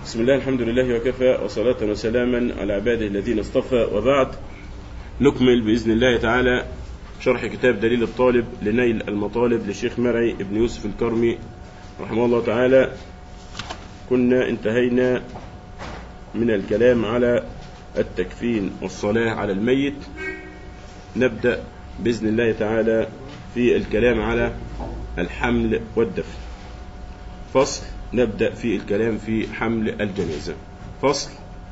بسم الله الحمد لله وكفى وصلاة وسلاما على عباده الذين اصطفى وبعد نكمل بإذن الله تعالى شرح كتاب دليل الطالب لنيل المطالب للشيخ مرعي ابن يوسف الكرمي رحمه الله تعالى كنا انتهينا من الكلام على التكفين والصلاة على الميت نبدأ بإذن الله تعالى في الكلام على الحمل والدفن فصل نبدأ في الكلام في حمل الجنازة فصل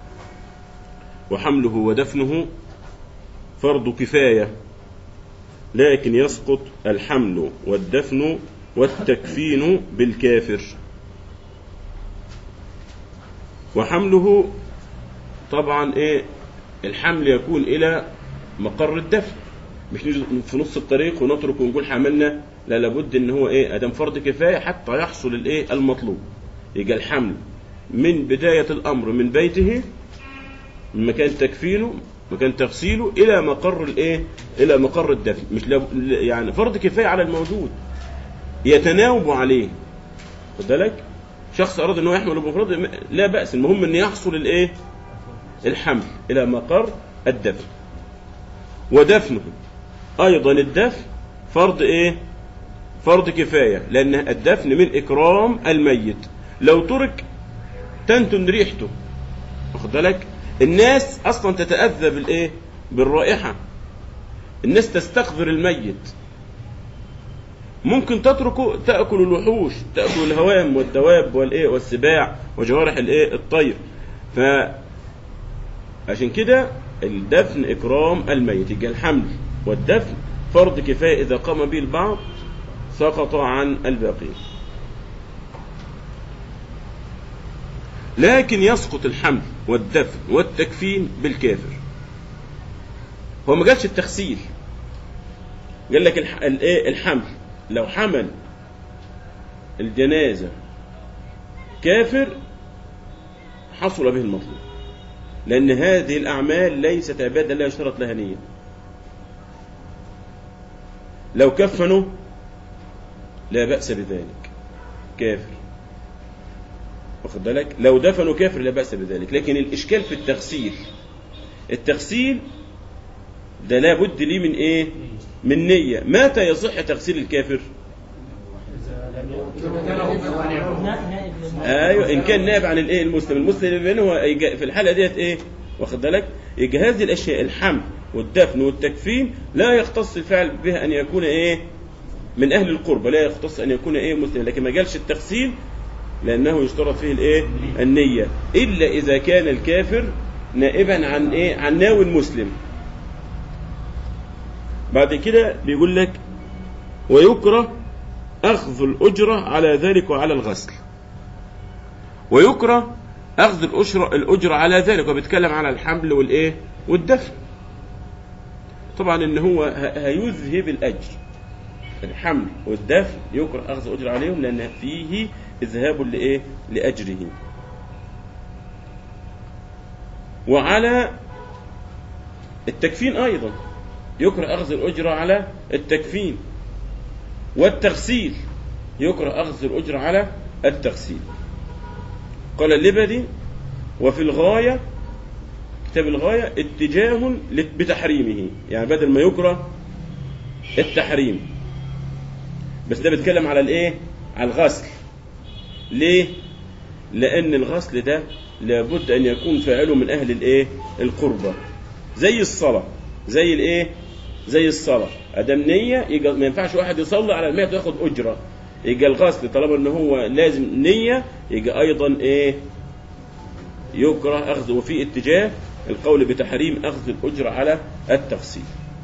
وحمله ودفنه فرض كفاية لكن يسقط الحمل والدفن والتكفين بالكافر وحمله طبعا ايه الحمل يكون الى مقر الدفن مش نيجي في نص الطريق ونترك ونقول حملنا لا لابد ان هو ايه ادم فرض كفايه حتى يحصل الايه المطلوب يبقى الحمل من بدايه الامر من بيته من مكان تكفينه مكان تغسيله الى مقر الايه الى مقر الدفن مش لو يعني فرض كفايه على الموجود يتناوب عليه خد بالك شخص اراد ان هو يحمل بمفرده لا باس المهم ان يحصل الايه الحمل الى مقر الدفن ودفنه ايضا الدفن فرض ايه فرض كفايه لان الدفن من اكرام الميت لو ترك تنتن ريحته واخد بالك الناس اصلا تتاذى بالايه بالرائحه الناس تستقذر الميت ممكن تتركه تاكل الوحوش تاكل الهوام والدواب والايه والسباع وجوارح الايه الطير ف عشان كده الدفن اكرام الميت يبقى الحمل والدفن فرض كفايه اذا قام به البعض سقط عن الباقين لكن يسقط الحمل والدفن والتكفين بالكافر هو ما قالش التغسيل قال لك الايه الحمل لو حمل الجنازة كافر حصل به المطلوب لأن هذه الأعمال ليست عبادة لا يشترط لها نية لو كفنوا لا بأس بذلك كافر واخد بالك لو دفنوا كافر لا بأس بذلك لكن الإشكال في التغسيل التغسيل ده لابد ليه من ايه من نية متى يصح تغسيل الكافر ايوه ان كان نائب عن الايه المسلم المسلم هو في الحاله ديت ايه واخد بالك يبقى هذه الاشياء الحمل والدفن والتكفين لا يختص الفعل بها ان يكون ايه من اهل القربة لا يختص ان يكون ايه مسلم لكن ما قالش التغسيل لانه يشترط فيه الايه النية الا اذا كان الكافر نائبا عن ايه عن ناوي المسلم بعد كده بيقول لك ويكره أخذ الأجرة على ذلك وعلى الغسل ويكره أخذ الأجرة, الأجرة على ذلك وبيتكلم على الحمل والإيه والدفن طبعا إن هو هيذهب الأجر الحمل والدفن يكره أخذ الأجرة عليهم لأن فيه إذهاب لإيه لأجره وعلى التكفين أيضا يكره أخذ الأجرة على التكفين والتغسيل يكره أخذ الأجرة على التغسيل قال اللبدي وفي الغاية كتاب الغاية اتجاه بتحريمه يعني بدل ما يكره التحريم بس ده بيتكلم على الايه على الغسل ليه لان الغسل ده لابد ان يكون فاعله من اهل الايه القربة زي الصلاة زي الايه زي الصلاة ادم نية يجي ما ينفعش واحد يصلي على الميت وياخد اجرة يجي الغسل طالما ان هو لازم نية يجي ايضا ايه يكره اخذ وفي اتجاه القول بتحريم اخذ الاجرة على التغسيل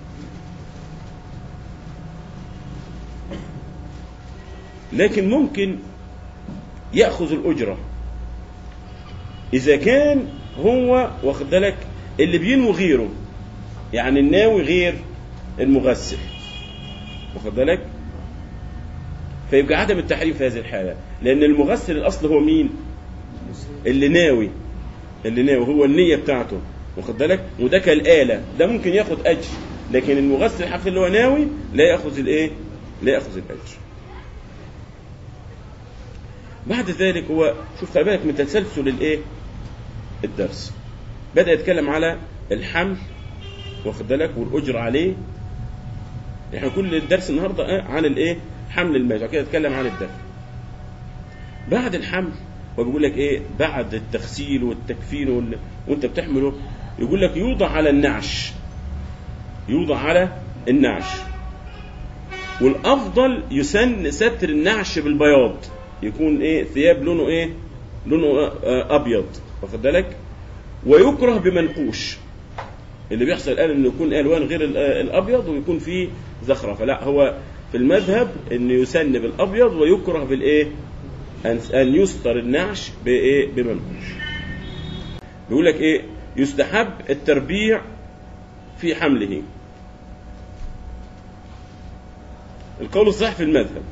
لكن ممكن ياخذ الاجرة اذا كان هو واخد بالك اللي بينوي غيره يعني الناوي غير المغسل واخد بالك فيبقى عدم التحريم في هذه الحالة لأن المغسل الأصل هو مين اللي ناوي اللي ناوي هو النية بتاعته واخد بالك وده كالآلة ده ممكن ياخد أجر لكن المغسل الحقيقي اللي هو ناوي لا ياخذ الايه لا ياخذ الأجر بعد ذلك هو شوف خلي بالك من تسلسل الايه الدرس بدا يتكلم على الحمل واخد بالك والاجر عليه احنا كل الدرس النهارده آه، عن الايه حمل الميت وكده يتكلم عن الدفن بعد الحمل هو بيقول لك ايه بعد التغسيل والتكفين وال... وانت بتحمله يقول لك يوضع على النعش يوضع على النعش والافضل يسن ستر النعش بالبياض يكون ايه ثياب لونه ايه لونه آه، ابيض واخد بالك ويكره بمنقوش اللي بيحصل الان انه يكون الوان غير ال- آه، الابيض ويكون فيه زخرفه لا هو في المذهب انه يسن بالابيض ويكره بالايه ان ان يستر النعش بايه بمنقوش بيقول لك ايه يستحب التربيع في حمله القول الصحيح في المذهب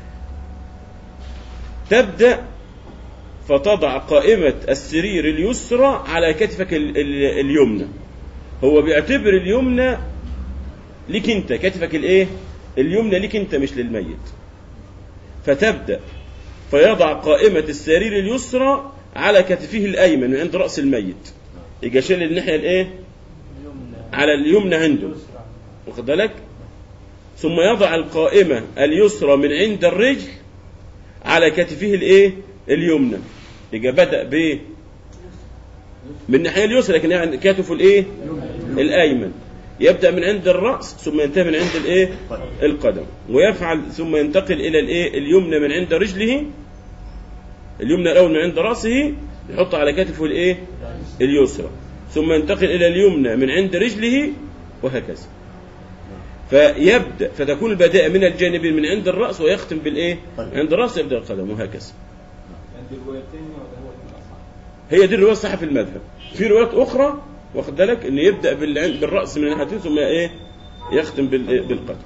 تبدأ فتضع قائمة السرير اليسرى على كتفك ال- ال- اليمنى هو بيعتبر اليمنى ليك انت كتفك الايه اليمنى ليك انت مش للميت فتبدأ فيضع قائمة السرير اليسرى على كتفه الأيمن من عند رأس الميت يجي شايل الناحية الايه على اليمنى عنده واخد بالك ثم يضع القائمة اليسرى من عند الرجل على كتفه الايه اليمنى يبقى بدأ بايه من الناحية اليسرى لكن يعني كتفه الايه الايمن يبدأ من عند الرأس ثم ينتهي من عند الايه القدم ويفعل ثم ينتقل الى الايه اليمنى من عند رجله اليمنى الاول من عند رأسه يحط على كتفه الايه اليسرى ثم ينتقل الى اليمنى من عند رجله وهكذا فيبدا فتكون البدايه من الجانبين من عند الراس ويختم بالايه عند الراس يبدا القدم وهكذا عند الروايتين ولا هو الأصح؟ هي دي الروايه الصحيحه في المذهب في روايات اخرى واخد بالك ان يبدا بالع- بالراس من الناحيتين ثم ايه يختم بال- بالقدم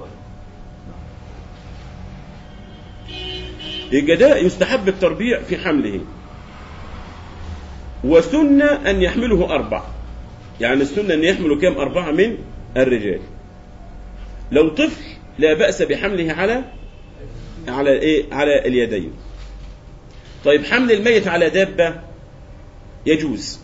يبقى ده يستحب التربيع في حمله وسنة أن يحمله أربع يعني السنة أن يحمله كم أربعة من الرجال لو طفل لا بأس بحمله على على إيه على اليدين طيب حمل الميت على دابة يجوز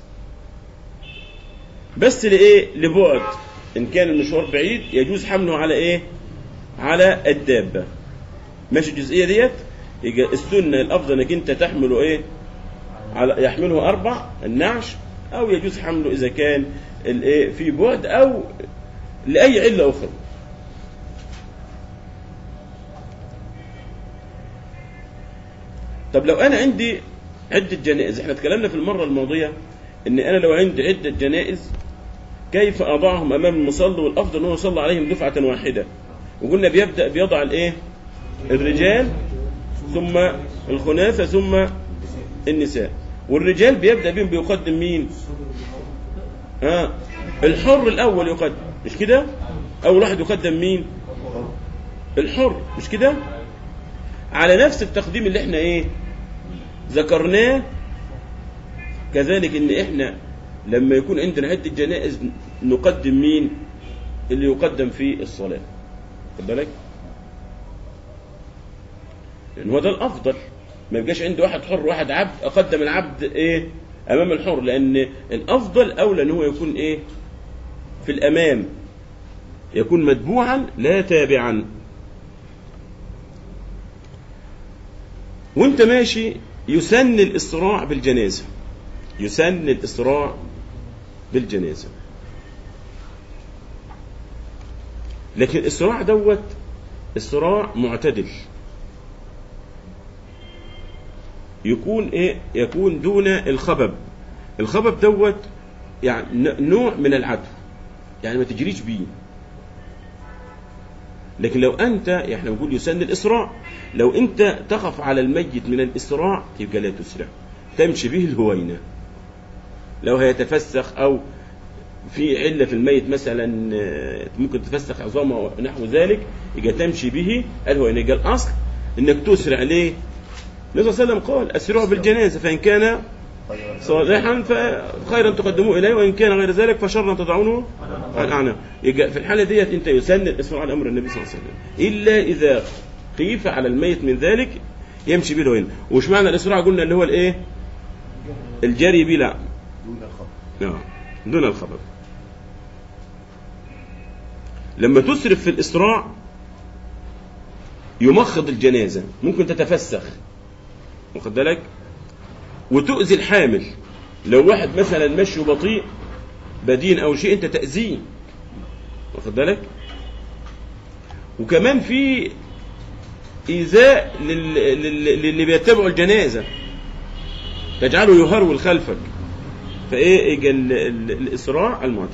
بس لإيه لبعد إن كان المشوار بعيد يجوز حمله على إيه على الدابة ماشي الجزئية ديت يبقى السنة الأفضل إنك أنت تحمله إيه على يحمله أربع النعش أو يجوز حمله إذا كان الإيه في بعد أو لأي علة أخرى طب لو أنا عندي عدة جنائز احنا اتكلمنا في المرة الماضية إن أنا لو عندي عدة جنائز كيف أضعهم أمام المصلي والأفضل أنه يصلي عليهم دفعة واحدة وقلنا بيبدأ بيضع الإيه الرجال ثم الخناثة ثم النساء والرجال بيبدأ بهم بيقدم مين ها الحر الأول يقدم مش كده أول واحد يقدم مين الحر مش كده على نفس التقديم اللي احنا ايه ذكرناه كذلك ان احنا لما يكون عندنا عدة جنائز نقدم مين اللي يقدم في الصلاة خد بالك لان هو ده الافضل ما يبقاش عندي واحد حر واحد عبد اقدم العبد ايه امام الحر لان الافضل اولى ان هو يكون ايه في الامام يكون متبوعا لا تابعا وانت ماشي يسن الاسراع بالجنازه يسن الاسراع بالجنازه لكن الاسراع دوت اسراع معتدل يكون ايه يكون دون الخبب الخبب دوت يعني ن- نوع من العدو يعني ما تجريش بيه لكن لو انت احنا بنقول يسن الاسراع لو انت تخف على الميت من الاسراع يبقى لا تسرع تمشي به الهوينه لو هيتفسخ او في عله في الميت مثلا آه، ممكن تفسخ عظامه ونحو ذلك يبقى تمشي به الهوينه يبقى الاصل انك تسرع ليه؟ النبي صلى الله عليه وسلم قال اسرعوا بالجنازه فان كان صالحا فخيرا تقدموه اليه وان كان غير ذلك فشرا تضعونه على الاعناق يبقى في الحاله ديت انت يسن الاسراع على امر النبي صلى الله عليه وسلم الا اذا خيف على الميت من ذلك يمشي بيه هنا وش معنى الاسراع قلنا اللي هو الايه الجري بلا دون الخبر آه، دون الخبر لما تسرف في الإسراع يمخض الجنازة ممكن تتفسخ واخد بالك وتؤذي الحامل لو واحد مثلا مشي بطيء بدين أو شيء أنت تأذيه واخد بالك وكمان في إيذاء لل- لل- للي بيتبعوا الجنازة تجعله يهرول خلفك فايه يجي ال- ال- الاسراع المعتدل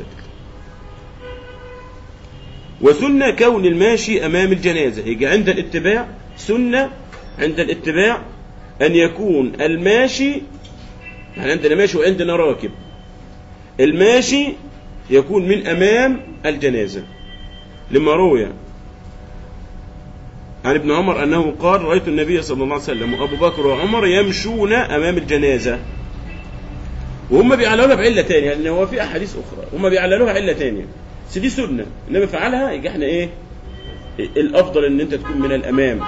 وسنة كون الماشي امام الجنازة يجي عند الاتباع سنة عند الاتباع ان يكون الماشي يعني عندنا ماشي وعندنا راكب الماشي يكون من امام الجنازة لما روي عن ابن عمر انه قال رايت النبي صلى الله عليه وسلم وابو بكر وعمر يمشون امام الجنازه وهم بيعللوها بعله تانية لان هو في احاديث اخرى هم بيعللوها عله تانية بس دي سنه انما فعلها يبقى احنا ايه الافضل ان انت تكون من الامام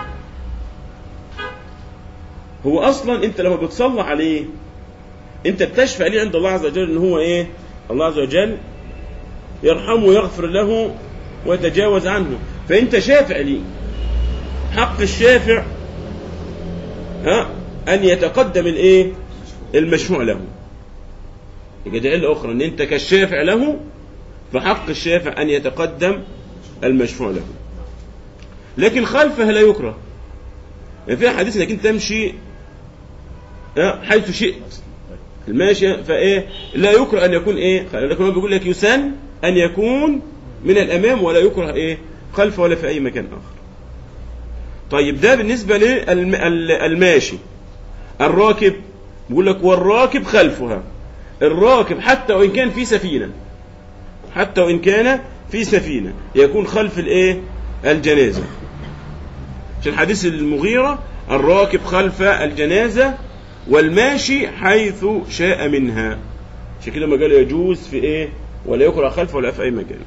هو اصلا انت لما بتصلى عليه انت بتشفع ليه عند الله عز وجل ان هو ايه الله عز وجل يرحمه ويغفر له ويتجاوز عنه فانت شافع ليه حق الشافع ها ان يتقدم الايه المشفوع له يبقى دي علة أخرى إن أنت كالشافع له فحق الشافع أن يتقدم المشفوع له لكن خلفه لا يكره يعني في حديث انك انت تمشي آه، حيث شئت الماشي فايه لا يكره ان يكون ايه لكن هو بيقول لك يسن ان يكون من الامام ولا يكره ايه خلفه ولا في اي مكان اخر طيب ده بالنسبه للماشي الراكب بيقول لك والراكب خلفها الراكب حتى وان كان في سفينه حتى وان كان في سفينه يكون خلف الايه الجنازه عشان حديث المغيرة الراكب خلف الجنازة والماشي حيث شاء منها عشان كده ما قال يجوز في ايه ولا يكره خلفه ولا في اي مكان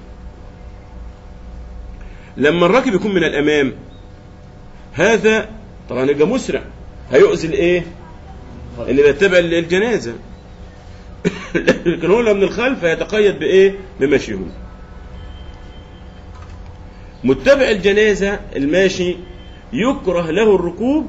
لما الراكب يكون من الامام هذا طبعا يبقى مسرع هيؤذي الايه اللي بيتبع الجنازة لكن هو لو من الخلف هيتقيد بايه بمشيهم متبع الجنازة الماشي يكره له الركوب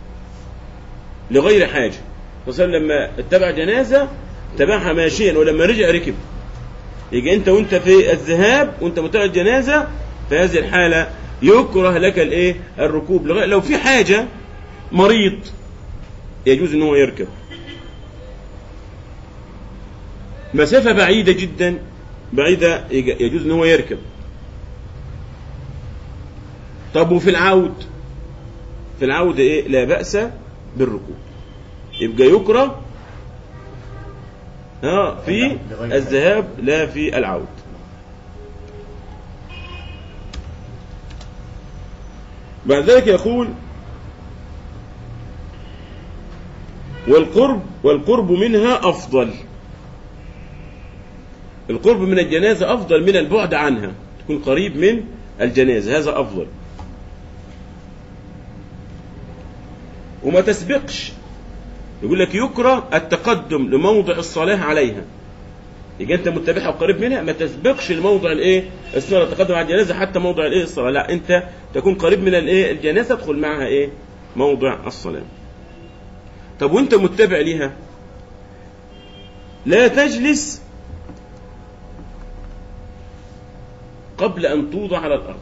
لغير حاجة مثلا لما اتبع جنازة تبعها ماشيا ولما رجع ركب يجي انت وانت في الذهاب وانت متبع الجنازة في هذه الحالة يكره لك الايه الركوب لغير لو في حاجة مريض يجوز ان هو يركب مسافة بعيدة جدا بعيدة يجوز ان هو يركب طب وفي العود في العود ايه لا بأس بالركوب يبقى يكره ها في الذهاب لا في العود بعد ذلك يقول والقرب والقرب منها أفضل القرب من الجنازة أفضل من البعد عنها تكون قريب من الجنازة هذا أفضل وما تسبقش يقول لك يكره التقدم لموضع الصلاة عليها يجي انت متبعها وقريب منها ما تسبقش لموضع الايه الصلاة تقدم على الجنازة حتى موضع الايه الصلاة لا انت تكون قريب من الايه الجنازة تدخل معها ايه موضع الصلاة طب وانت متبع ليها لا تجلس قبل ان توضع على الارض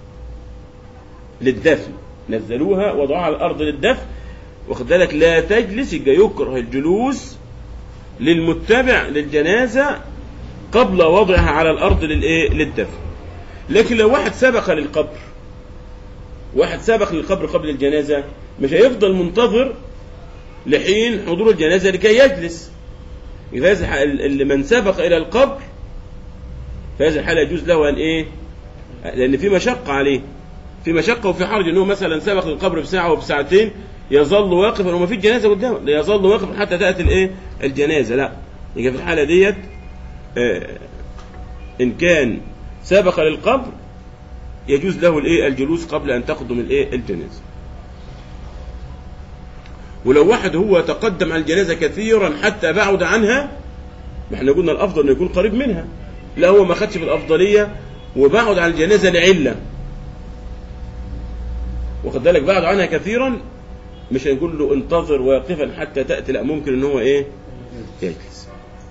للدفن نزلوها وضعوها على الارض للدفن واخد بالك لا تجلس يبقى يكره الجلوس للمتبع للجنازة قبل وضعها على الأرض للإيه؟ للدفن لكن لو واحد سبق للقبر واحد سبق للقبر قبل الجنازة مش هيفضل منتظر لحين حضور الجنازة لكي يجلس إذا اللي من سبق إلى القبر في هذه الحالة يجوز له أن إيه لأن في مشقة عليه في مشقة وفي حرج أنه مثلا سبق للقبر بساعة وبساعتين يظل واقفا وما في جنازه قدامه لا يظل واقفا حتى تاتي الايه الجنازه لا يبقى في الحاله ديت آه ان كان سبق للقبر يجوز له الايه الجلوس قبل ان تقدم الايه الجنازه ولو واحد هو تقدم على الجنازة كثيرا حتى بعد عنها ما احنا قلنا الأفضل أن يكون قريب منها لا هو ما خدش بالأفضلية وبعد عن الجنازة لعلة واخد بالك بعد عنها كثيرا مش هنقول له انتظر واقفا حتى تأتي لا ممكن ان هو ايه يجلس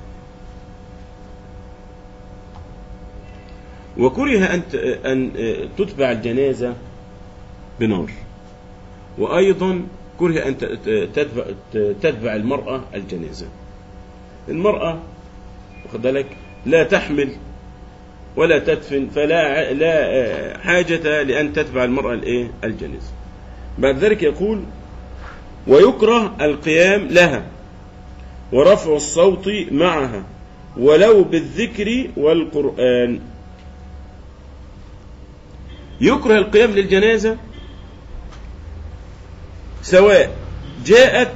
وكره أن ت- أن تتبع الجنازة بنار وأيضا كره أن ت- ت- تتبع, تتبع المرأة الجنازة المرأة واخد بالك لا تحمل ولا تدفن فلا ع- لا آه، حاجة لأن تتبع المرأة الإيه الجنازة بعد ذلك يقول ويكره القيام لها ورفع الصوت معها ولو بالذكر والقرآن يكره القيام للجنازة سواء جاءت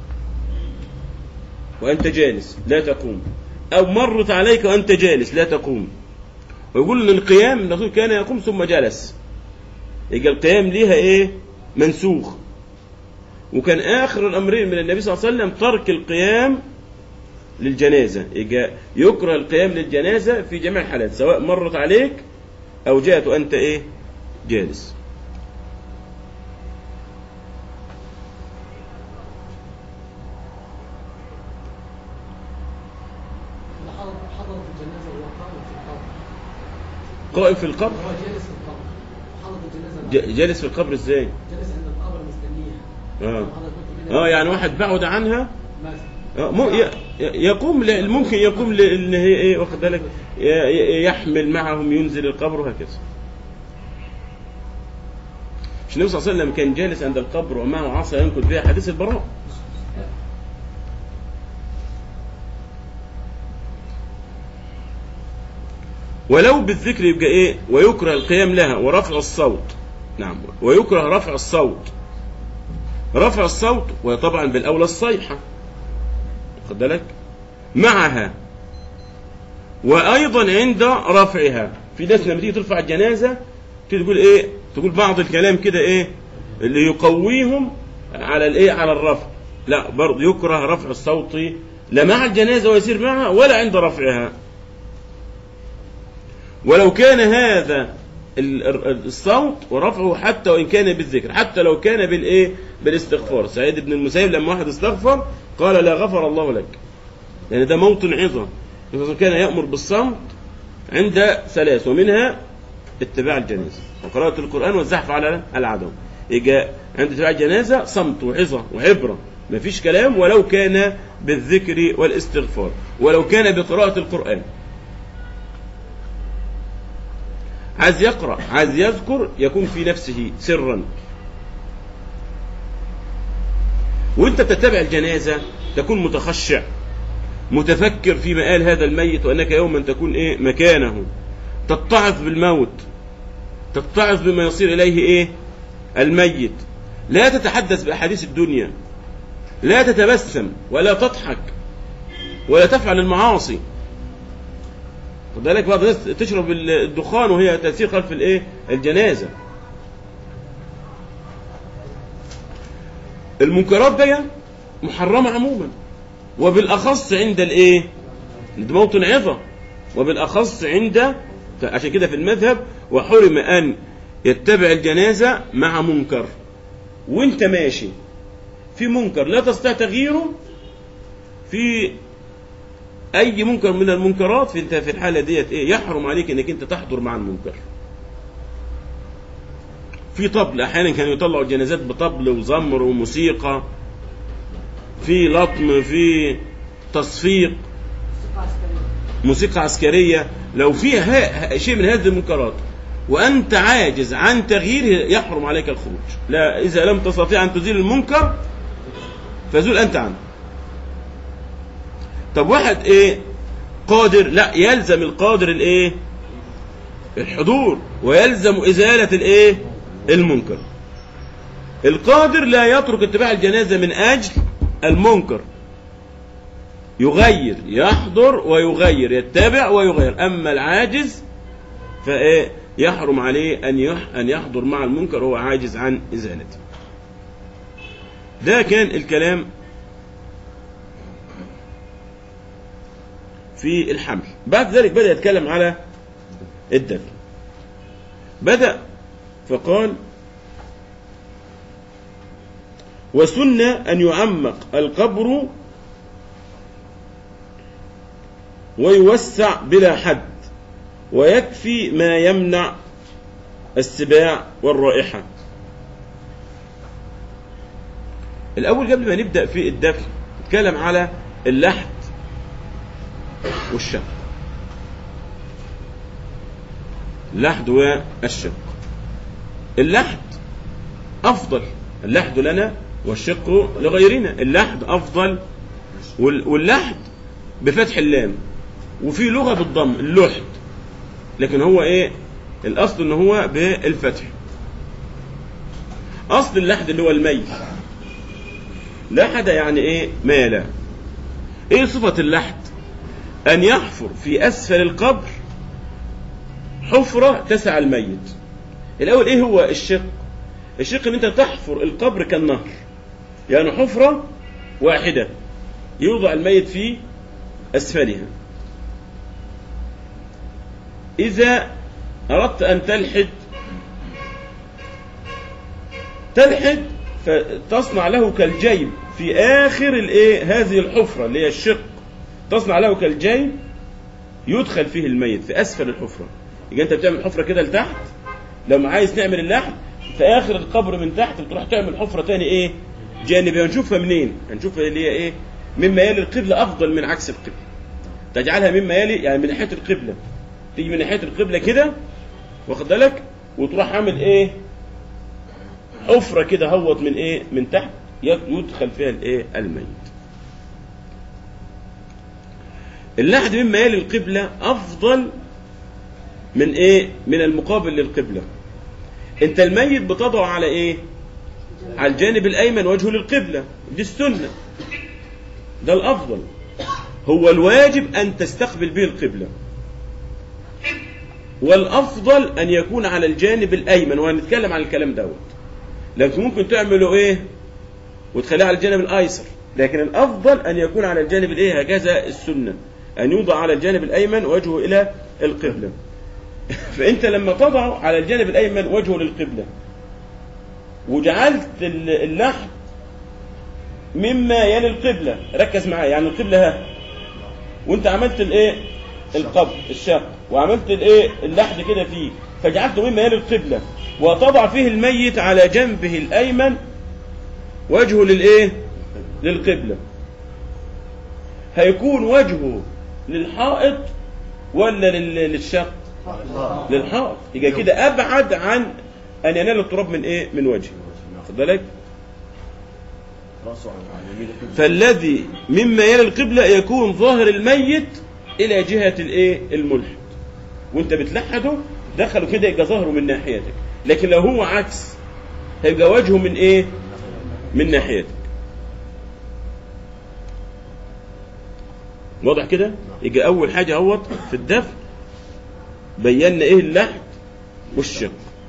وأنت جالس لا تقوم أو مرت عليك وأنت جالس لا تقوم ويقول ان القيام الرسول كان يقوم ثم جلس يبقى القيام ليها ايه منسوخ وكان اخر الامرين من النبي صلى الله عليه وسلم ترك القيام للجنازه يبقى يكره القيام للجنازه في جميع الحالات سواء مرت عليك او جاءت وانت ايه جالس اللي حضر حضر في الجنازه وهو قائم في القبر قائم في القبر هو جالس في القبر حضر في الجنازه ج- جالس في القبر ازاي جالس عند القبر مستنيها اه حضرتك قلت كده اه يعني واحد بعد عنها مثلا آه، مو- ي- ي- يقوم ل- ممكن يقوم ل- اللي هي ايه واخد بالك ي- ي- يحمل معهم ينزل القبر وهكذا مش النبي صلى الله عليه وسلم كان جالس عند القبر ومعه عصا ينكت بها حديث البراء ولو بالذكر يبقى ايه ويكره القيام لها ورفع الصوت نعم ويكره رفع الصوت رفع الصوت وطبعا بالاولى الصيحه خد بالك معها وايضا عند رفعها في ناس لما تيجي ترفع الجنازه تيجي تقول ايه تقول بعض الكلام كده ايه اللي يقويهم على الايه على الرفع لا برضه يكره رفع الصوت لا مع الجنازه ويسير معها ولا عند رفعها ولو كان هذا ال- ال- الصوت ورفعه حتى وان كان بالذكر حتى لو كان بالايه بالاستغفار سعيد بن المسيب لما واحد استغفر قال لا غفر الله لك لان ده موطن عظه الرسول كان يامر بالصمت عند ثلاث ومنها اتباع الجنازه وقراءه القران والزحف على العدو يجي عند اتباع الجنازه صمت وعظه وعبره ما فيش كلام ولو كان بالذكر والاستغفار ولو كان بقراءه القران عايز يقرأ عايز يذكر يكون في نفسه سرا وانت تتبع الجنازة تكون متخشع متفكر في مآل هذا الميت وأنك يوما تكون إيه مكانه تتعظ بالموت تتعظ بما يصير إليه إيه الميت لا تتحدث بأحاديث الدنيا لا تتبسم ولا تضحك ولا تفعل المعاصي خد بالك بعض الناس تشرب الدخان وهي تأثير خلف الايه الجنازة المنكرات دي محرمة عموما وبالأخص عند الايه ده موطن عظة وبالأخص عند عشان كده في المذهب وحرم أن يتبع الجنازة مع منكر وانت ماشي في منكر لا تستطيع تغييره في اي منكر من المنكرات في انت في الحاله ديت ايه يحرم عليك انك انت تحضر مع المنكر في طبل احيانا كانوا يطلعوا الجنازات بطبل وزمر وموسيقى في لطم في تصفيق ثقة عسكرية موسيقى عسكريه لو في ها- شيء من هذه المنكرات وانت عاجز عن تغييره يحرم عليك الخروج لا اذا لم تستطيع ان تزيل المنكر فزول انت عنه طب واحد ايه قادر لا يلزم القادر الايه الحضور ويلزم ازاله الايه المنكر القادر لا يترك اتباع الجنازه من اجل المنكر يغير يحضر ويغير يتبع ويغير اما العاجز فايه يحرم عليه ان يح ان يحضر مع المنكر وهو عاجز عن ازالته ده كان الكلام في الحمل بعد ذلك بدأ يتكلم على الدفن بدأ فقال وسن أن يعمق القبر ويوسع بلا حد ويكفي ما يمنع السباع والرائحة الأول قبل ما نبدأ في الدفن نتكلم على اللحد والشق اللحد والشق اللحد أفضل اللحد لنا والشق لغيرنا اللحد أفضل وال- واللحد بفتح اللام وفي لغة بالضم اللحد لكن هو ايه الاصل ان هو بالفتح اصل اللحد اللي هو الميل لحد يعني ايه مال ايه صفة اللحد ان يحفر في اسفل القبر حفرة تسع الميت الاول ايه هو الشق الشق ان انت تحفر القبر كالنهر يعني حفرة واحدة يوضع الميت في اسفلها إذا أردت أن تلحد تلحد فتصنع له كالجيب في آخر الإيه هذه الحفرة اللي هي الشق تصنع له كالجيب يدخل فيه الميت في أسفل الحفرة يبقى أنت بتعمل حفرة كده لتحت لو عايز تعمل اللحد في آخر القبر من تحت بتروح تعمل حفرة تاني إيه جانبية هنشوفها منين هنشوفها اللي هي إيه مما يلي القبلة أفضل من عكس القبلة تجعلها مما يلي يعني من ناحية القبلة تيجي من ناحيه القبله كده واخد بالك وتروح عامل ايه حفره كده هوت من ايه من تحت يدخل فيها الايه الميت اللحد مما يلي القبله افضل من ايه من المقابل للقبله انت الميت بتضعه على ايه على الجانب الايمن وجهه للقبله دي السنه ده الافضل هو الواجب ان تستقبل به القبله والافضل ان يكون على الجانب الايمن وهنتكلم عن الكلام دوت لكن ممكن تعمله ايه وتخليه على الجانب الايسر لكن الافضل ان يكون على الجانب الايه هكذا السنه ان يوضع على الجانب الايمن وجهه الى القبله فانت لما تضع على الجانب الايمن وجهه للقبله وجعلت ال- اللحم مما يلي القبله ركز معايا يعني القبله ها وانت عملت الايه القبر الشق وعملت الايه اللحد كده فيه فجعلته مما يلي القبله وتضع فيه الميت على جنبه الايمن وجهه للايه للقبله هيكون وجهه للحائط ولا لل- للشق للحائط يبقى كده ابعد عن ان ينال التراب من ايه من وجهه خد بالك راسه على يمين القبلة. فالذي مما يلي القبلة يكون ظاهر الميت إلى جهة الإيه الملحد وأنت بتلحده دخله كده يبقى ظهره من ناحيتك لكن لو هو عكس هيبقى وجهه من إيه من ناحيتك واضح كده يبقى أول حاجة اهوت في الدفن بينا إيه اللحد والشق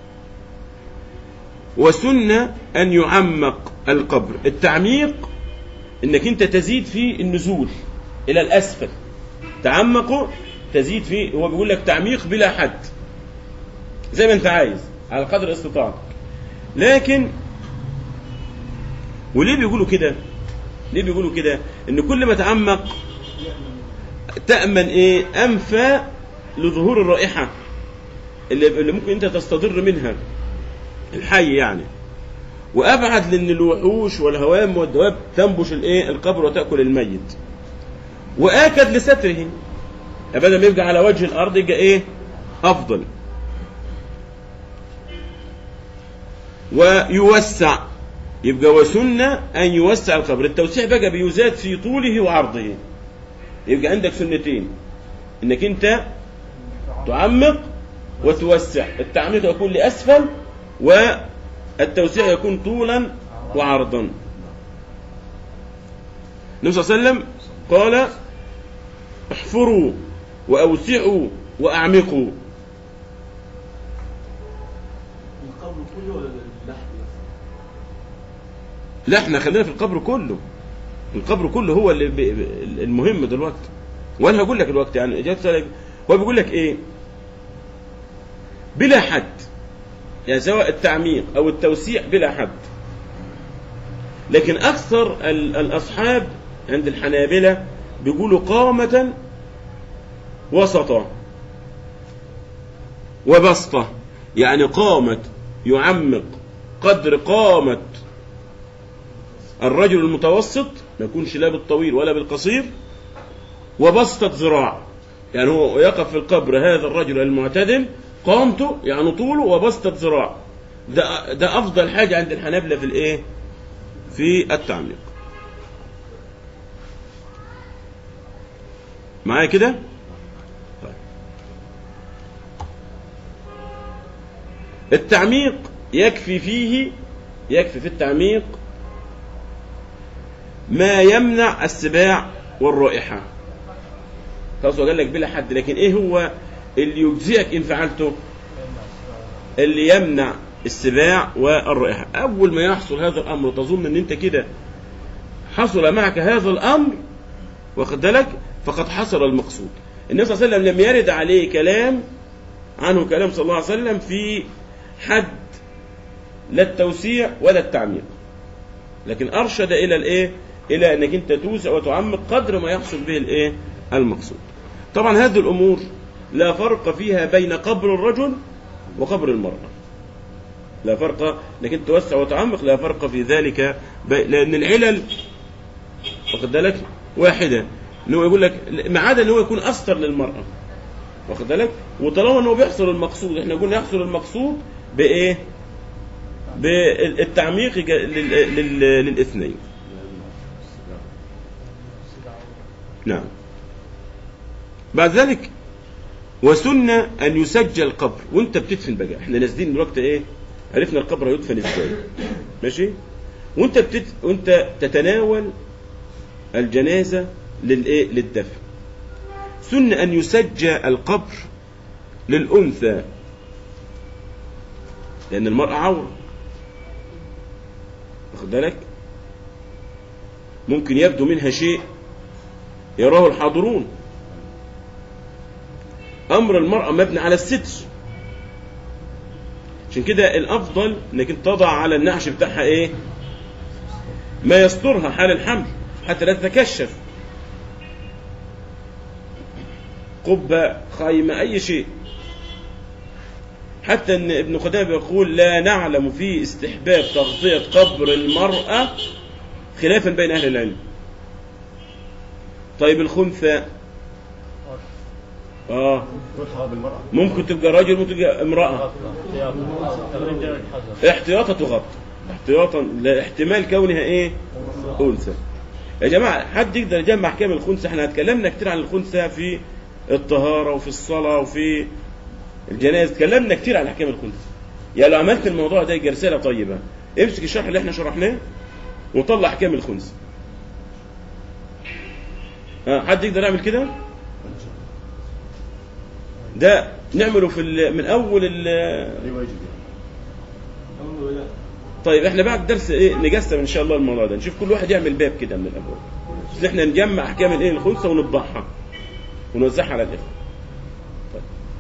وسن أن يعمق القبر التعميق انك انت تزيد في النزول الى الاسفل تعمقه تزيد فيه هو بيقول لك تعميق بلا حد زي ما انت عايز على قدر استطاعتك لكن وليه بيقولوا كده ليه بيقولوا كده ان كل ما تعمق تأمن ايه انفى لظهور الرائحة اللي, اللي ممكن انت تستضر منها الحي يعني وابعد لان الوحوش والهوام والدواب تنبش الايه القبر وتاكل الميت واكد لستره بدل ما يبقى على وجه الارض يبقى ايه افضل ويوسع يبقى وسنة أن يوسع القبر التوسيع بقى بيزاد في طوله وعرضه يبقى عندك سنتين انك انت تعمق وتوسع التعميق يكون لأسفل والتوسيع يكون طولا وعرضا النبي صلى الله عليه وسلم قال احفروا وأوسعوا وأعمقوا القبر كله ولا اللحد بس؟ لا احنا خلينا في القبر كله القبر كله هو اللي ب- ب- المهم دلوقتي وانا هقول لك الوقت يعني جاءت سؤال- هو بيقول لك ايه بلا حد يعني سواء التعميق او التوسيع بلا حد لكن اكثر ال- الاصحاب عند الحنابلة بيقولوا قامة وسطا وبسطة يعني قامة يعمق قدر قامة الرجل المتوسط ما يكونش لا بالطويل ولا بالقصير وبسطة ذراع يعني هو يقف في القبر هذا الرجل المعتدل قامته يعني طوله وبسطة ذراع ده ده افضل حاجة عند الحنابلة في الايه في التعميق معايا كده طيب. التعميق يكفي فيه يكفي في التعميق ما يمنع السباع والرائحة خلاص هو قال لك بلا حد لكن ايه هو اللي يجزئك ان فعلته اللي يمنع السباع والرائحة اول ما يحصل هذا الامر تظن ان انت كده حصل معك هذا الامر واخد بالك فقد حصل المقصود النبي صلى الله عليه وسلم لم يرد عليه كلام عنه كلام صلى الله عليه وسلم في حد لا التوسيع ولا التعميق لكن ارشد الى الايه الى انك انت توسع وتعمق قدر ما يحصل به الايه المقصود طبعا هذه الامور لا فرق فيها بين قبر الرجل وقبر المرأة لا فرق انك انت توسع وتعمق لا فرق في ذلك بي... لان العلل واخد بالك واحده ان هو يقول لك ما عدا ان هو يكون استر للمراه واخد بالك وطالما ان هو بيحصل المقصود احنا قلنا يحصل المقصود بايه بالتعميق جا- لل- لل- للاثنين نعم بعد ذلك وسنة أن يسجل القبر وأنت بتدفن بقى احنا نازلين دلوقتي إيه عرفنا القبر هيدفن إزاي ماشي وأنت بتت... وأنت تتناول الجنازة للإيه للدفن سنة أن يسجى القبر للأنثى لأن المرأة عورة واخد بالك ممكن يبدو منها شيء يراه الحاضرون امر المراه مبني على الستر عشان كده الافضل انك انت تضع على النعش بتاعها ايه ما يسترها حال الحمل حتى لا تتكشف قبة خيمة أي شيء حتى أن ابن قدامة يقول لا نعلم في استحباب تغطية قبر المرأة خلافا بين أهل العلم طيب الخنثى اه تطهر بالمرأة ممكن تبقى راجل ممكن تبقى امرأة تغريب درجة الحذر احتياطا تغطى احتياطا لاحتمال كونها ايه انثى يا جماعه حد يقدر يجمع احكام الخنثى احنا اتكلمنا كتير عن الخنثى في الطهاره وفي الصلاه وفي الجنائز اتكلمنا كتير عن احكام الخنثى يا لو عملت الموضوع ده يبقى رساله طيبه امسك الشرح اللي احنا شرحناه وطلع احكام الخنثى ها حد يقدر يعمل كده ده نعمله في ال- من اول ال- ايوه يجب يعني طيب احنا بعد درس ايه نقسم ان شاء الله الموضوع ده نشوف كل واحد يعمل باب كده من الابواب بس احنا نجمع احكام الايه الخنثى ونطبعها ونوزعها على الاخوه طيب.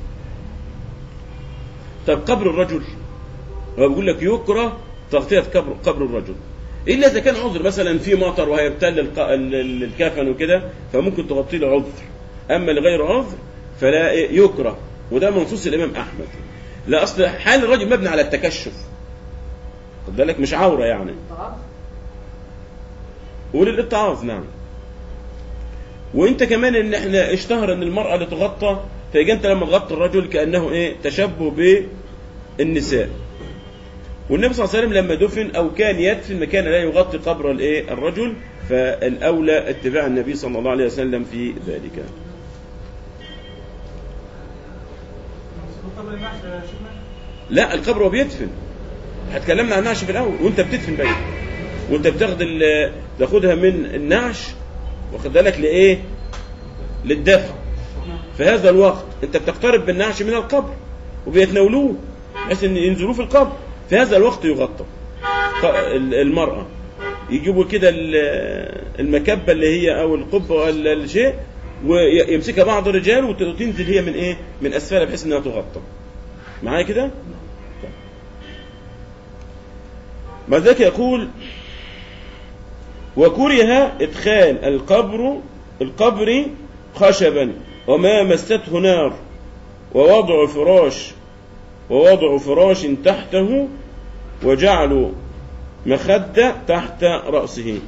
طيب قبر الرجل هو بيقول لك يكره تغطيه قبر قبر الرجل الا اذا كان عذر مثلا في مطر وهيبتل الق- ال- ال- الكفن وكده فممكن تغطي له عذر اما لغير عذر فلا إيه؟ يكره وده منصوص الامام احمد لا اصل حال الرجل مبني على التكشف خد بالك مش عوره يعني تعرف وللاتعاظ نعم وانت كمان ان احنا اشتهر ان المرأة اللي تغطى فيجي انت لما تغطي الرجل كأنه ايه تشبه بالنساء والنبي صلى الله عليه وسلم لما دفن او كان يدفن مكان لا يغطي قبر الايه الرجل فالاولى اتباع النبي صلى الله عليه وسلم في ذلك قبل النحس يا شيخنا لا القبر هو بيدفن هتكلمنا عن النعش في الاول وانت بتدفن بقى وانت بتاخد ال- تاخدها من النعش واخد بالك لايه للدفن في هذا الوقت انت بتقترب بالنعش من القبر وبيتناولوه بحيث ان ينزلوه في القبر في هذا الوقت يغطى ق- ال- المرأة يجيبوا كده ال- المكبه اللي هي او القبه ولا الشيء ويمسكها بعض الرجال وت- وتنزل هي من ايه من اسفلها بحيث انها تغطى معايا كده بعد ذلك يقول وكره ادخال القبر القبر خشبا وما مسته نار ووضع فراش ووضع فراش تحته وجعل مخدة تحت رأسه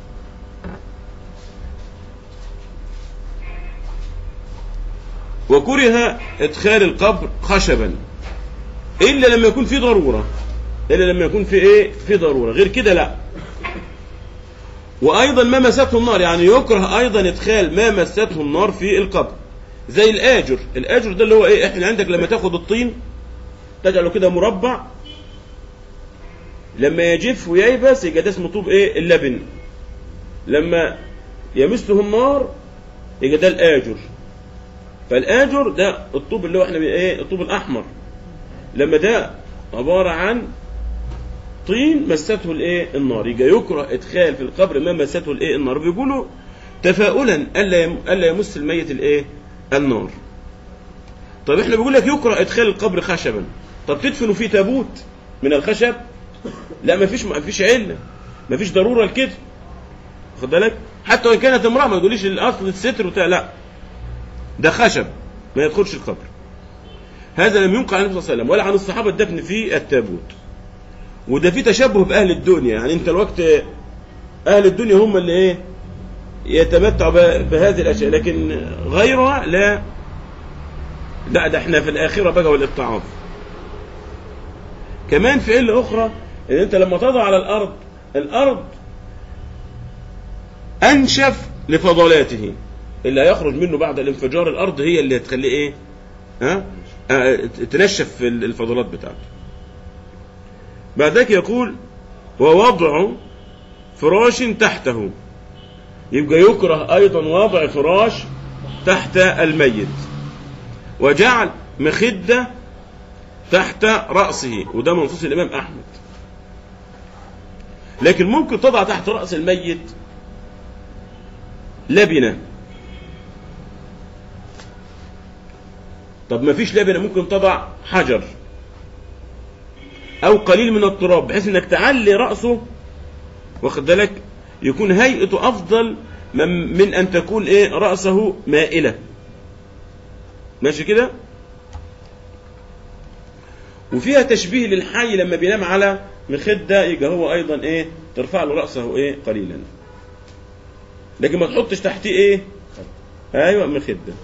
وكره إدخال القبر خشبا إلا لما يكون في ضرورة إلا لما يكون في إيه في ضرورة غير كده لا وأيضا ما مسته النار يعني يكره أيضا إدخال ما مسته النار في القبر زي الآجر الآجر ده اللي هو إيه إحنا عندك لما تاخد الطين تجعله كده مربع لما يجف وييبس يبقى ده اسمه طوب ايه اللبن لما يمسه النار يبقى ده الاجر فالاجر ده الطوب اللي هو احنا بن- ايه الطوب الاحمر لما ده عباره عن طين مسته الايه النار يبقى يكره ادخال في القبر ما مسته الايه النار بيقولوا تفاؤلا الا يم- الا يمس الميت الايه النار طب احنا بيقول لك يكره ادخال القبر خشبا طب تدفنوا فيه تابوت من الخشب لا مفيش مفيش عله مفيش ضروره لكده واخد بالك حتى وان كانت امراه ما تقوليش الاصل الستر بتاع لا ده خشب ما يدخلش القبر هذا لم ينقل عن النبي صلى الله عليه وسلم ولا عن الصحابه الدفن في التابوت وده في تشبه باهل الدنيا يعني انت الوقت اهل الدنيا هم اللي ايه يتمتعوا ب- بهذه الاشياء لكن غيرها لا لا ده احنا في الاخره بقى والاتعاظ كمان في علة أخرى إن أنت لما تضع على الأرض الأرض أنشف لفضلاته اللي هيخرج منه بعد الانفجار الأرض هي اللي هتخليه إيه؟ ها؟ آه، تنشف ال- الفضلات بتاعته. بعد ذلك يقول ووضع فراش تحته يبقى يكره أيضا وضع فراش تحت الميت وجعل مخدة تحت رأسه وده منصوص الإمام أحمد لكن ممكن تضع تحت رأس الميت لبنة طب ما فيش لبنة ممكن تضع حجر أو قليل من التراب بحيث إنك تعلي رأسه واخد بالك يكون هيئته أفضل من من أن تكون إيه رأسه مائلة ماشي كده وفيها تشبيه للحي لما بينام على مخدة يبقى هو أيضا إيه ترفع له رأسه إيه قليلا لكن ما تحطش تحتيه إيه أيوة مخدة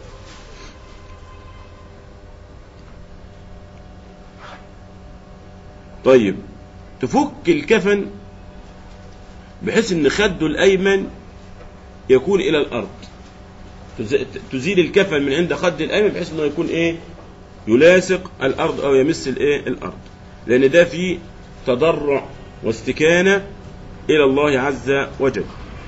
طيب تفك الكفن بحيث ان خده الايمن يكون الى الارض تز- تزيل الكفن من عند خد الايمن بحيث انه يكون ايه يلاصق الارض او يمس الايه الارض لان ده فيه تضرع واستكانه الى الله عز وجل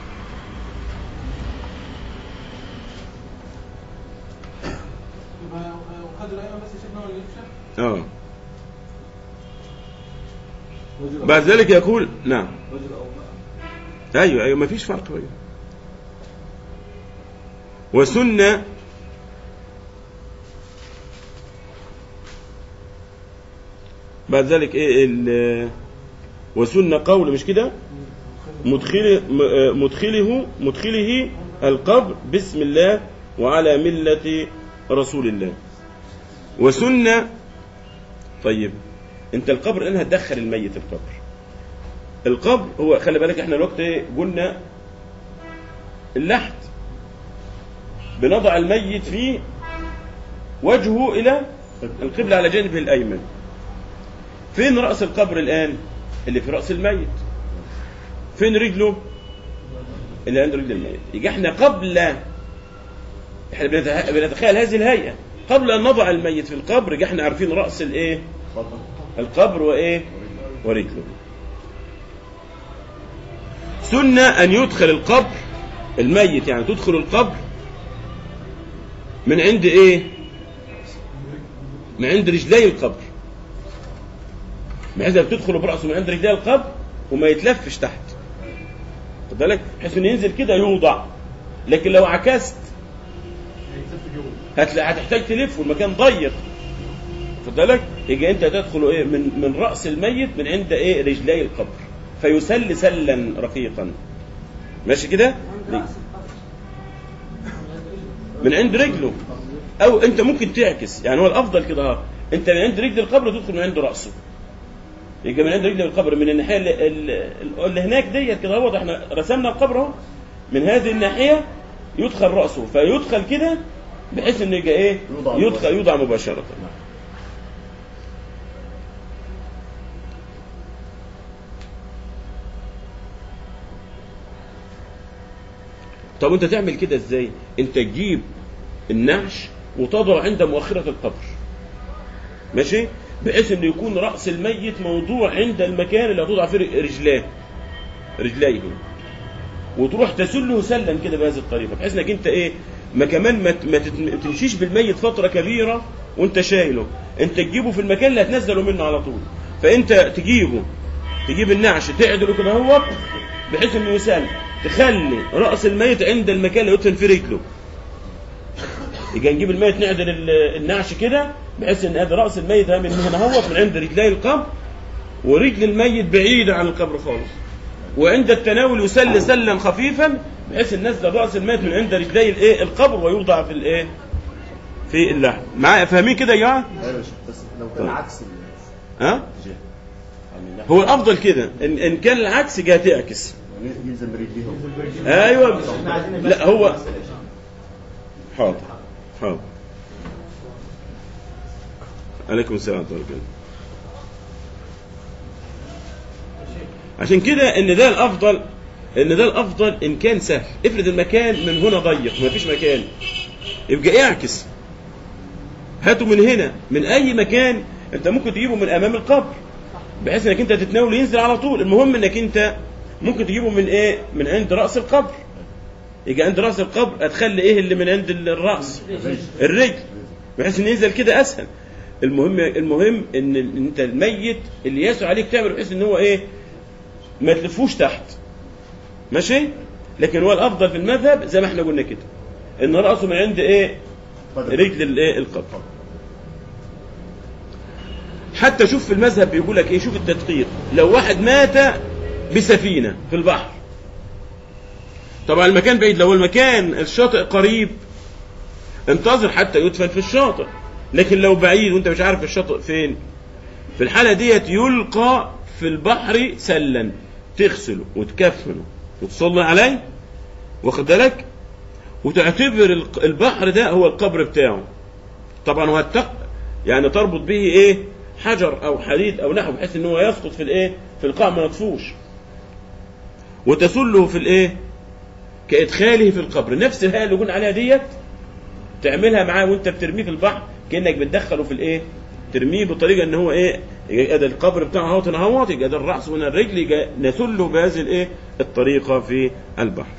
يبقى وقدر الايمن بس يشبه ولا يفشل اه بعد ذلك يقول نعم رجل او امراه ايوه ايوه ما فيش فرق بين وسنة بعد ذلك ايه ال- وسنة قول مش كده مدخله م- آه، مدخله مدخله القبر بسم الله وعلى ملة رسول الله وسنة طيب انت القبر انها تدخل الميت القبر القبر هو خلي بالك احنا الوقت ايه قلنا اللحد بنضع الميت فيه وجهه الى القبلة على جانبه الايمن فين رأس القبر الان اللي في رأس الميت فين رجله اللي عند رجل الميت يبقى احنا قبل احنا بنتخ- بنتخيل هذه الهيئة قبل ان نضع الميت في القبر يبقى احنا عارفين رأس الايه القبر وايه ورجله سنة أن يدخل القبر الميت يعني تدخل القبر من عند إيه؟ من عند رجلي القبر بحيث إنك تدخل برأسه من عند رجلي القبر وما يتلفش تحت خد بالك بحيث انه ينزل كده يوضع لكن لو عكست هيتلف جوه هتلا- هتحتاج تلف والمكان ضيق خد بالك يجي انت تدخل ايه من من راس الميت من عند ايه رجلي القبر فيسل سلا رقيقا ماشي كده عند رأس القبر من عند رجله او انت ممكن تعكس يعني هو الافضل كده ها انت من عند رجل القبر تدخل من عند راسه يبقى من عند رجل القبر من الناحيه اللي, اللي- اللي هناك ديت كده هو احنا رسمنا القبر اهو من هذه الناحيه يدخل راسه فيدخل كده بحيث انه يبقى ايه يوضع يدخل مباشرة. يوضع مباشره طب انت تعمل كده ازاي انت تجيب النعش وتضع عند مؤخرة القبر ماشي بحيث انه يكون رأس الميت موضوع عند المكان اللي هتوضع فيه رجلاه رجليه وتروح تسله سلا كده بهذه الطريقة بحيث انك انت ايه ما كمان ما ت- ما تت- ما تمشيش بالميت فترة كبيرة وانت شايله انت تجيبه في المكان اللي هتنزله منه على طول فانت تجيبه تجيب النعش تعدله كده هو بحيث انه يسال تخلي راس الميت عند المكان اللي يدفن فيه رجله يجي نجيب الميت نعدل ال- النعش كده بحيث ان هذا راس الميت ده من هنا هو من عند رجلي القبر ورجل الميت بعيده عن القبر خالص وعند التناول يسل سلا خفيفا بحيث ان نزل راس الميت من عند رجلي الايه القبر ويوضع في الايه في اللحم معايا فاهمين كده يا جماعه ايوه يا شيخ بس لو طيب. كان عكس ال- ها الجهه يعني الناحية- هو الافضل كده ان, إن كان العكس جهه تعكس يعني يلزم برجليه ايوه لا هو حاضر حاضر عليكم السلام ورحمه الله وبركاته عشان كده ان ده الافضل ان ده الافضل ان كان سهل افرض المكان من هنا ضيق ما فيش مكان يبقى اعكس هاته من هنا من اي مكان انت ممكن تجيبه من امام القبر بحيث انك انت تتناول ينزل على طول المهم انك انت ممكن تجيبه من ايه من عند راس القبر يجي عند راس القبر هتخلي ايه اللي من عند الراس الرجل بحيث ان ينزل كده اسهل المهم المهم ان ال- انت الميت اللي يسعى عليك تعمل بحيث ان هو ايه ما تلفوش تحت ماشي لكن هو الافضل في المذهب زي ما احنا قلنا كده ان راسه من عند ايه رجل الايه القبر حتى شوف في المذهب بيقول لك ايه شوف التدقيق لو واحد مات بسفينه في البحر طبعا المكان بعيد لو المكان الشاطئ قريب انتظر حتى يدفن في الشاطئ لكن لو بعيد وانت مش عارف الشاطئ فين في الحالة ديت يلقى في البحر سلا تغسله وتكفنه وتصلي عليه واخد بالك وتعتبر الق- البحر ده هو القبر بتاعه طبعا وهتق يعني تربط به ايه حجر او حديد او نحو بحيث ان هو يسقط في الايه في القاع ما يطفوش وتسله في الايه كادخاله في القبر نفس الهيئه اللي قلنا عليها ديت تعملها معاه وانت بترميه في البحر كانك بتدخله في الايه ترميه بطريقه ان هو ايه يبقى ده القبر بتاعه اهوت اهوت يبقى ده الراس وهنا الرجل يبقى نسله بهذه الايه الطريقه في البحر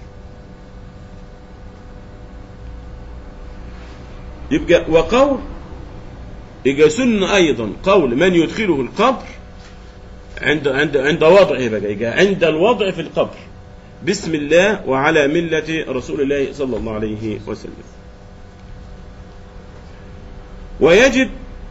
يبقى وقول يبقى سنة أيضا قول من يدخله القبر عند عند عند وضعه بقى يبقى عند الوضع في القبر بسم الله وعلى ملة رسول الله صلى الله عليه وسلم ويجب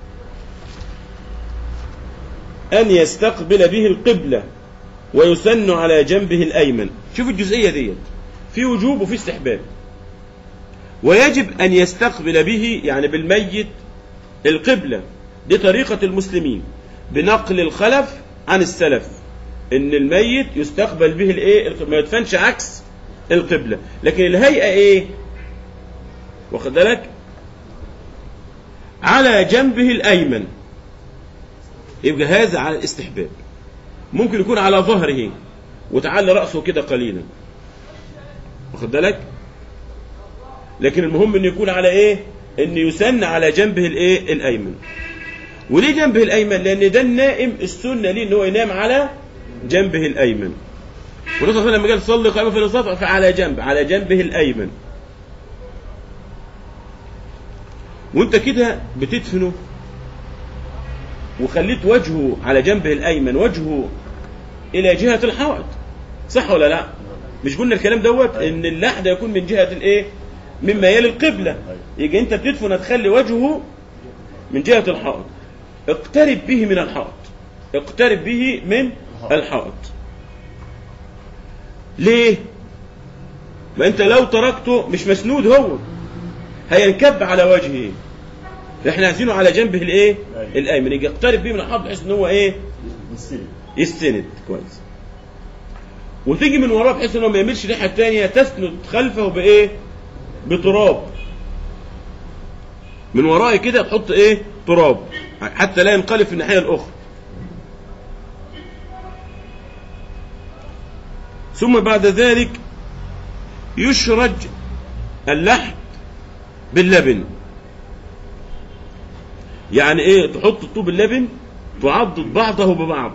أن يستقبل به القبلة ويسن على جنبه الأيمن شوف الجزئية ديت في وجوب وفي استحباب ويجب أن يستقبل به يعني بالميت القبلة دي طريقة المسلمين بنقل الخلف عن السلف ان الميت يستقبل به الايه ما يدفنش عكس القبلة لكن الهيئة ايه واخد بالك على جنبه الايمن يبقى هذا على الاستحباب ممكن يكون على ظهره وتعلى رأسه كده قليلا واخد بالك لكن المهم انه يكون على ايه ان يسن على جنبه الايه الايمن وليه جنبه الايمن لان ده النائم السنه ليه ان هو ينام على جنبه الايمن والرسول صلى الله عليه وسلم لما قال صلي قائما في الصلاه فعلى جنب على جنبه الايمن وانت كده بتدفنه وخليت وجهه على جنبه الايمن وجهه الى جهه الحائط صح ولا لا مش قلنا الكلام دوت ان اللحد يكون من جهه الايه مما يلي القبله يجي انت بتدفن هتخلي وجهه من جهه الحائط اقترب به من الحائط اقترب به من الحائط ليه ما انت لو تركته مش مسنود هو هينكب على وجهه احنا عايزينه على جنبه الايه أيوة. الايمن يجي يقترب به من الحائط بحيث ان هو ايه نسيب يستند كويس وتيجي من وراه بحيث انه ما يميلش الناحيه الثانيه تسند خلفه بايه بتراب من وراه كده تحط ايه تراب حتى لا ينقلب في الناحيه الاخرى ثم بعد ذلك يشرج اللحم باللبن يعني ايه تحط طوب اللبن تعضد بعضه ببعض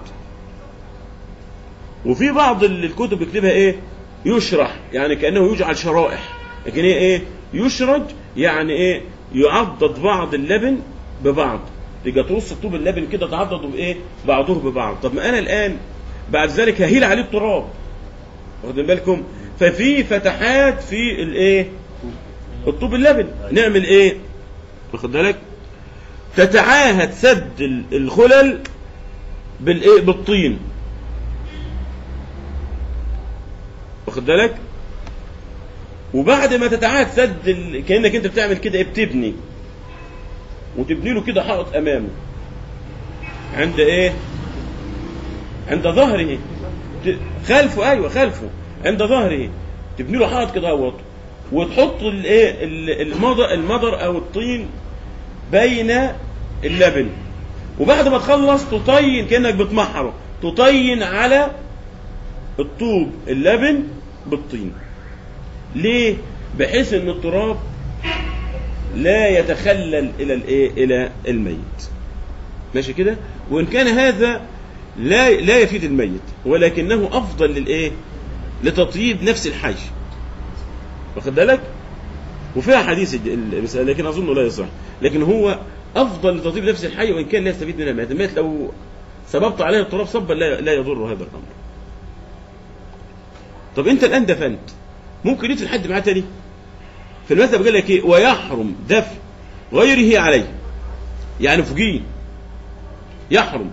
وفي بعض ال- الكتب يكتبها ايه يشرح يعني كانه يجعل شرائح لكن هي ايه يشرج يعني ايه يعضد بعض اللبن ببعض تيجي ترص طوب اللبن كده تعضدوا بايه بعضه ببعض طب ما انا الان بعد ذلك ههيل عليه التراب واخدين بالكم ففي فتحات في الايه الطوب اللبن نعمل ايه واخد بالك تتعاهد سد ال- الخلل بالايه بالطين واخد بالك وبعد ما تتعاهد سد ال... كانك انت بتعمل كده ايه بتبني وتبني له كده حائط امامه عند ايه عند ظهره ت- خلفه ايوه خلفه عند ظهره تبني له حائط كده اهوت وتحط الايه ال- المضر المضر او الطين بين اللبن وبعد ما تخلص تطين كانك بتمحره تطين على الطوب اللبن بالطين ليه بحيث ان التراب لا يتخلل الى الايه الى الميت ماشي كده وان كان هذا لا لا يفيد الميت ولكنه افضل للايه لتطيب نفس الحي واخد بالك وفيها حديث الج- المسألة لكن أظنه لا يصح لكن هو أفضل لتطيب نفس الحي وإن كان لا يستفيد منها الميت الميت لو سببت عليه التراب صبا لا, لا يضر هذا الأمر طب أنت الآن دفنت ممكن يدفن حد معاه تاني في المذهب قال لك إيه ويحرم دفن غيره عليه يعني فوقيه يحرم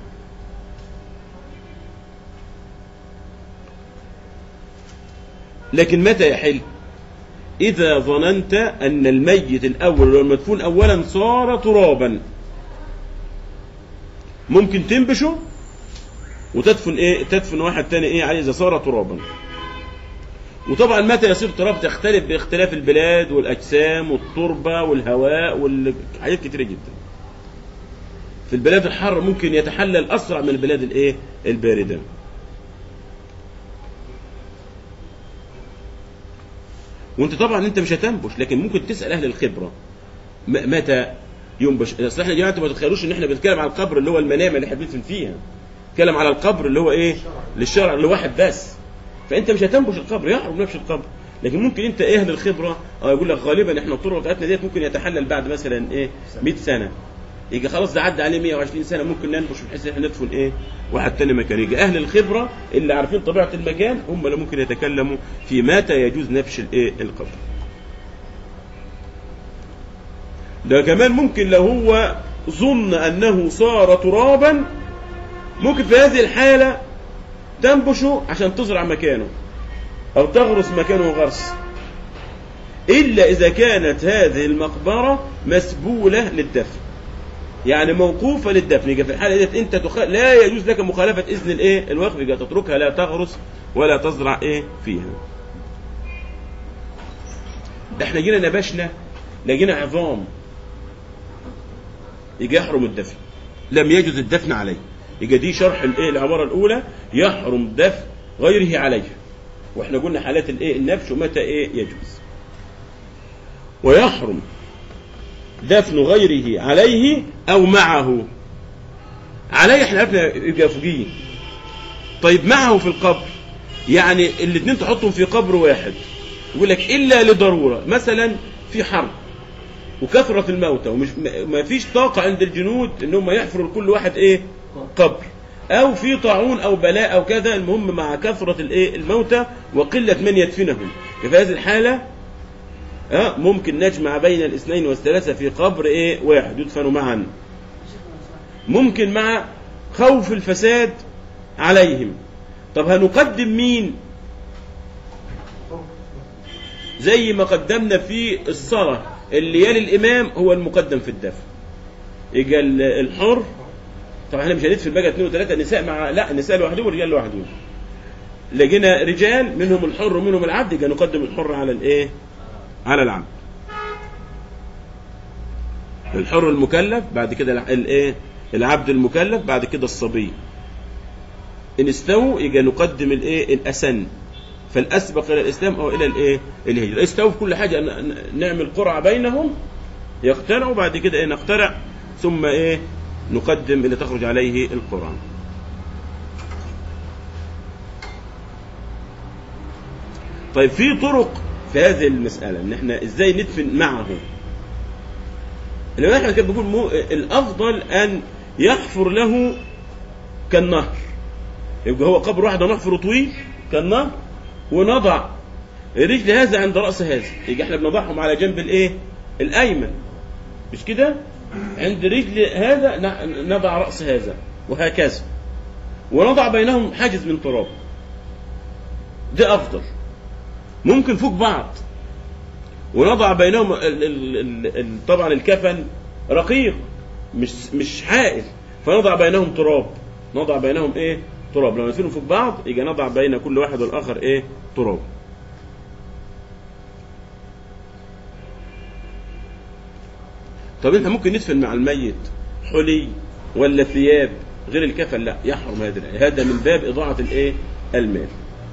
لكن متى يحل إذا ظننت أن الميت الأول والمدفون أولا صار ترابا ممكن تنبشه وتدفن إيه تدفن واحد تاني إيه عليه إذا صار ترابا وطبعا متى يصير تراب تختلف باختلاف البلاد والأجسام والتربة والهواء والحاجات كتيرة جدا في البلاد الحارة ممكن يتحلل أسرع من البلاد الإيه الباردة وانت طبعا انت مش هتنبش لكن ممكن تسال اهل الخبره م- متى ينبش اصل احنا يا جماعه انتوا ما تتخيلوش ان احنا بنتكلم على القبر اللي هو المنام اللي احنا بندفن فيها نتكلم على القبر اللي هو ايه للشرع اللي واحد بس فانت مش هتنبش القبر يحرم نبش القبر لكن ممكن انت ايه اهل الخبره اه يقول لك غالبا احنا الطرق بتاعتنا ديت ممكن يتحلل بعد مثلا ايه 100 سنه يجي خلاص ده عدى عليه 120 سنه ممكن ننبش بحيث ان احنا ندفن ايه واحد تاني مكان يجي اهل الخبره اللي عارفين طبيعه المكان هم اللي ممكن يتكلموا في متى يجوز نبش الايه القبر ده كمان ممكن لو هو ظن انه صار ترابا ممكن في هذه الحاله تنبشه عشان تزرع مكانه او تغرس مكانه غرس الا اذا كانت هذه المقبره مسبوله للدفن يعني موقوفه للدفن يبقى في الحاله ديت انت تخ... لا يجوز لك مخالفه اذن الايه الوقف يبقى تتركها لا تغرس ولا تزرع ايه فيها ده احنا جينا نبشنا لقينا عظام يجي يحرم الدفن لم يجوز الدفن عليه يجي دي شرح الايه العباره الاولى يحرم دفن غيره عليه واحنا قلنا حالات الايه النبش ومتى ايه يجوز ويحرم دفن غيره عليه او معه عليه احنا عرفنا يبقى فوقيه طيب معه في القبر يعني الاثنين تحطهم في قبر واحد يقول لك الا لضروره مثلا في حرب وكثرة الموتى ومش ما فيش طاقة عند الجنود ان هم يحفروا لكل واحد ايه قبر او في طاعون او بلاء او كذا المهم مع كثره الايه الموتى وقله من يدفنهم في هذه الحاله ها ممكن نجمع بين الاثنين والثلاثه في قبر ايه واحد يدفنوا معا ممكن مع خوف الفساد عليهم طب هنقدم مين زي ما قدمنا في الصلاة اللي يلي الإمام هو المقدم في الدفن يجي ال- الحر طبعا احنا مش هندفن بقى اثنين وثلاثة نساء مع لا نساء لوحدهم ورجال لوحدهم لقينا رجال منهم الحر ومنهم العبد يبقى نقدم الحر على الايه؟ على العبد الحر المكلف بعد كده الع- الايه؟ العبد المكلف بعد كده الصبي ان استووا يبقى نقدم الايه؟ الاسن فالاسبق الى الاسلام او الى الايه؟ الهجره استووا في كل حاجه ن- ن- نعمل قرعه بينهم يقتنعوا بعد كده ايه نقترع ثم ايه نقدم اللي تخرج عليه القرآن طيب في طرق في هذه المسألة ان احنا ازاي ندفن معه الإمام أحمد كان بيقول مو الأفضل أن يحفر له كالنهر يبقى هو قبر واحد نحفر طويل كالنهر ونضع رجل هذا عند رأس هذا يبقى احنا بنضعهم على جنب الايه الأيمن مش كده عند رجل هذا ن- نضع رأس هذا وهكذا ونضع بينهم حاجز من تراب ده أفضل ممكن فوق بعض ونضع بينهم ال ال ال ال طبعا الكفن رقيق مش مش حائل فنضع بينهم تراب نضع بينهم ايه تراب لما يكونوا فوق بعض يجي نضع بين كل واحد والاخر ايه تراب طب انت ممكن ندفن مع الميت حلي ولا ثياب غير الكفن لا يحرم هذا هذا من باب اضاعه الايه المال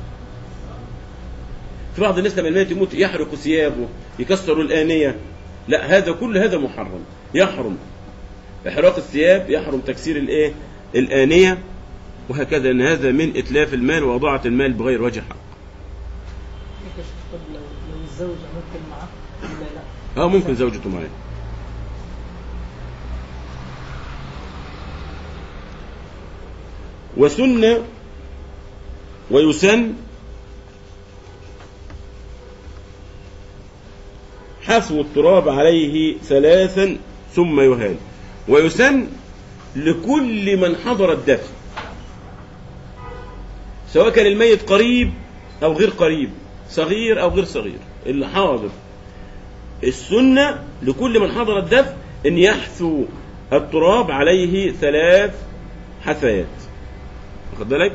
في بعض الناس لما الميت يموت يحرق ثيابه يكسروا الآنية لا هذا كل هذا محرم يحرم إحراق الثياب يحرم تكسير الإيه الآنية وهكذا أن هذا من إتلاف المال وإضاعة المال بغير وجه حق كيف طب لو لو الزوجة ممكن معاه ولا لا؟ أو ممكن زوجته معاه وسن ويسن حثو التراب عليه ثلاثا ثم يهال ويسن لكل من حضر الدفن سواء كان الميت قريب او غير قريب صغير او غير صغير اللي حاضر السنة لكل من حضر الدفن ان يحثو التراب عليه ثلاث حثيات واخد بالك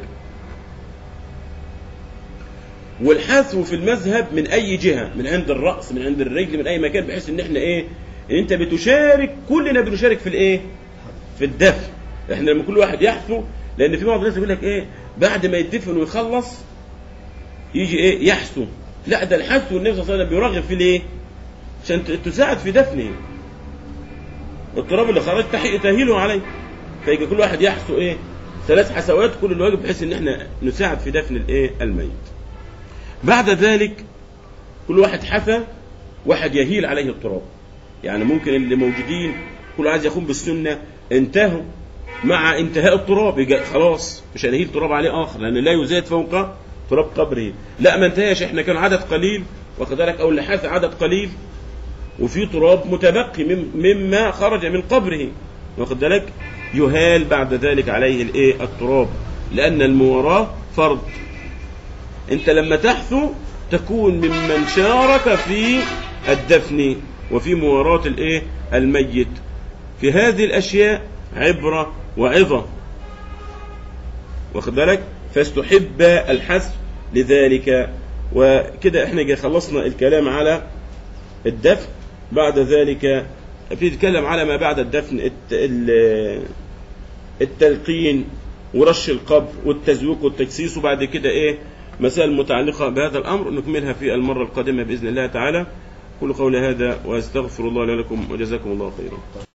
والحثو في المذهب من اي جهه من عند الراس من عند الرجل من اي مكان بحيث ان احنا ايه ان انت بتشارك كلنا بنشارك في الايه في الدفن احنا لما كل واحد يحثو لان في بعض الناس يقول لك ايه بعد ما يدفن ويخلص يجي ايه يحثو لا ده الحثو النبي صلى الله عليه وسلم بيرغب في الايه عشان ت- تساعد في دفنه التراب اللي خرج تحي- تهيله عليه فيجي كل واحد يحثو ايه ثلاث حسوات كل الواجب بحيث ان احنا نساعد في دفن الايه الميت بعد ذلك كل واحد حثى واحد يهيل عليه التراب يعني ممكن اللي موجودين كل عايز يقوم بالسنه انتهوا مع انتهاء التراب يجي خلاص مش هنهيل تراب عليه اخر لان لا يزاد فوق تراب قبره لا ما انتهاش احنا كان عدد قليل واخد بالك او اللي حاث عدد قليل وفي تراب متبقي مم- مما خرج من قبره واخد بالك يهال بعد ذلك عليه الايه التراب لان المواراه فرض انت لما تحثو تكون ممن شارك في الدفن وفي مواراة الايه الميت في هذه الاشياء عبرة وعظة واخد بالك فاستحب الحث لذلك وكده احنا جا خلصنا الكلام على الدفن بعد ذلك في نتكلم على ما بعد الدفن الت- ال- التلقين ورش القبر والتزويق والتجسيس وبعد كده ايه مسائل متعلقة بهذا الأمر نكملها في المرة القادمة بإذن الله تعالى كل قول هذا وأستغفر الله لي ولكم وجزاكم الله خيرا